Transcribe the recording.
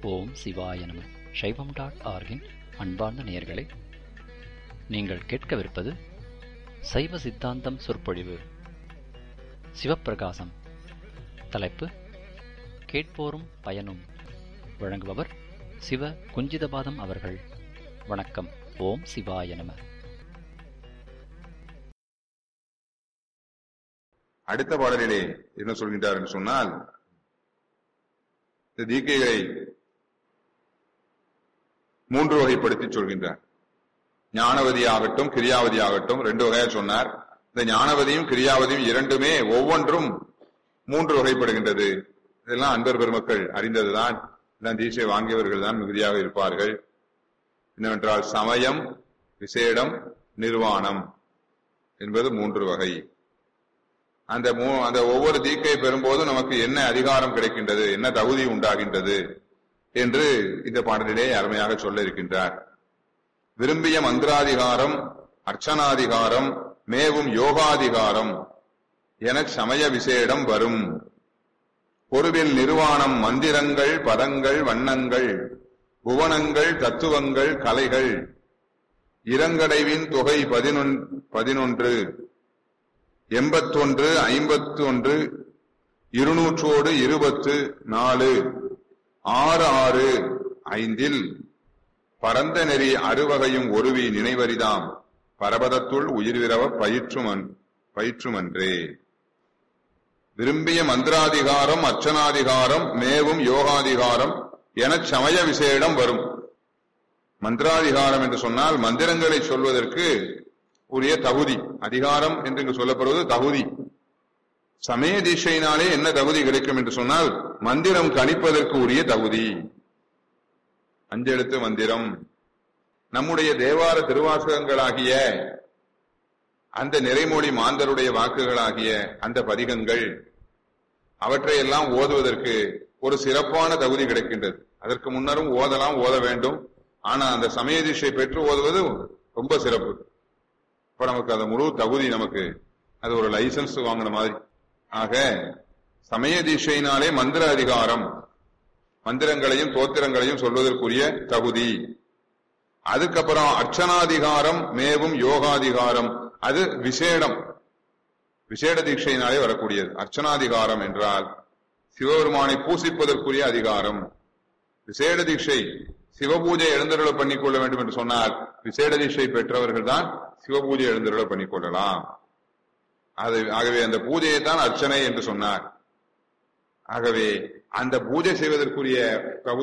ஓம் சிவாய நம சைவம் டாட் ஆர்கின் அன்பார்ந்த நேயர்களே நீங்கள் கேட்கவிருப்பது சைவ சித்தாந்தம் சொற்பொழிவு சிவப்பிரகாசம் தலைப்பு கேட்போரும் பயனும் வழங்குபவர் சிவ குஞ்சிதபாதம் அவர்கள் வணக்கம் ஓம் சிவாய நம அடுத்த பாடலிலே என்ன சொல்கின்றார் என்று சொன்னால் இந்த தீக்கைகளை மூன்று வகைப்படுத்தி சொல்கின்றார் ஞானவதி ஆகட்டும் கிரியாவதி ஆகட்டும் ரெண்டு வகையா சொன்னார் இந்த ஞானவதியும் கிரியாவதியும் இரண்டுமே ஒவ்வொன்றும் மூன்று வகைப்படுகின்றது இதெல்லாம் அன்பர் பெருமக்கள் அறிந்ததுதான் எல்லாம் தீட்சை வாங்கியவர்கள் தான் மிகுதியாக இருப்பார்கள் என்னவென்றால் சமயம் விசேடம் நிர்வாணம் என்பது மூன்று வகை அந்த மூ அந்த ஒவ்வொரு தீக்கை பெறும்போதும் நமக்கு என்ன அதிகாரம் கிடைக்கின்றது என்ன தகுதி உண்டாகின்றது என்று இந்த பாடலிலே அருமையாக சொல்ல இருக்கின்றார் விரும்பிய மந்திராதிகாரம் அர்ச்சனாதிகாரம் மேவும் யோகாதிகாரம் என சமய விசேடம் வரும் பொருவில் நிர்வாணம் மந்திரங்கள் பதங்கள் வண்ணங்கள் புவனங்கள் தத்துவங்கள் கலைகள் இரங்கடைவின் தொகை பதினொன் பதினொன்று எண்பத்தொன்று ஐம்பத்தி ஒன்று இருநூற்றோடு இருபத்து நாலு ஆறு ஆறு ஐந்தில் பரந்த நெறி அறுவகையும் ஒருவி நினைவரிதாம் பரபதத்துள் உயிர்விரவ பயிற்றுமன் பயிற்றுமன்றே விரும்பிய மந்திராதிகாரம் அர்ச்சனாதிகாரம் மேவும் யோகாதிகாரம் என சமய விசேடம் வரும் மந்திராதிகாரம் என்று சொன்னால் மந்திரங்களை சொல்வதற்கு உரிய தகுதி அதிகாரம் என்று இங்கு சொல்லப்படுவது தகுதி சமய தீட்சையினாலே என்ன தகுதி கிடைக்கும் என்று சொன்னால் மந்திரம் கணிப்பதற்கு உரிய தகுதி அஞ்செழுத்து மந்திரம் நம்முடைய தேவார திருவாசகங்களாகிய அந்த நிறைமொழி மாந்தருடைய வாக்குகளாகிய அந்த பதிகங்கள் அவற்றையெல்லாம் ஓதுவதற்கு ஒரு சிறப்பான தகுதி கிடைக்கின்றது அதற்கு முன்னரும் ஓதலாம் ஓத வேண்டும் ஆனா அந்த சமய தீட்சை பெற்று ஓதுவது ரொம்ப சிறப்பு இப்ப நமக்கு அந்த முழு தகுதி நமக்கு அது ஒரு லைசன்ஸ் வாங்கின மாதிரி ஆக சமய தீட்சையினாலே மந்திர அதிகாரம் மந்திரங்களையும் தோத்திரங்களையும் சொல்வதற்குரிய தகுதி அதுக்கப்புறம் அர்ச்சனாதிகாரம் மேவும் யோகாதிகாரம் அது விசேடம் விசேட தீட்சையினாலே வரக்கூடியது அர்ச்சனாதிகாரம் என்றால் சிவபெருமானை பூசிப்பதற்குரிய அதிகாரம் விசேட தீட்சை சிவபூஜை எழுந்தருள பண்ணிக்கொள்ள வேண்டும் என்று சொன்னால் விசேட தீட்சை பெற்றவர்கள் தான் சிவபூஜை எழுந்தருள பண்ணிக்கொள்ளலாம் அது ஆகவே அந்த பூஜையை தான் அர்ச்சனை என்று சொன்னார் ஆகவே அந்த பூஜை செய்வதற்குரிய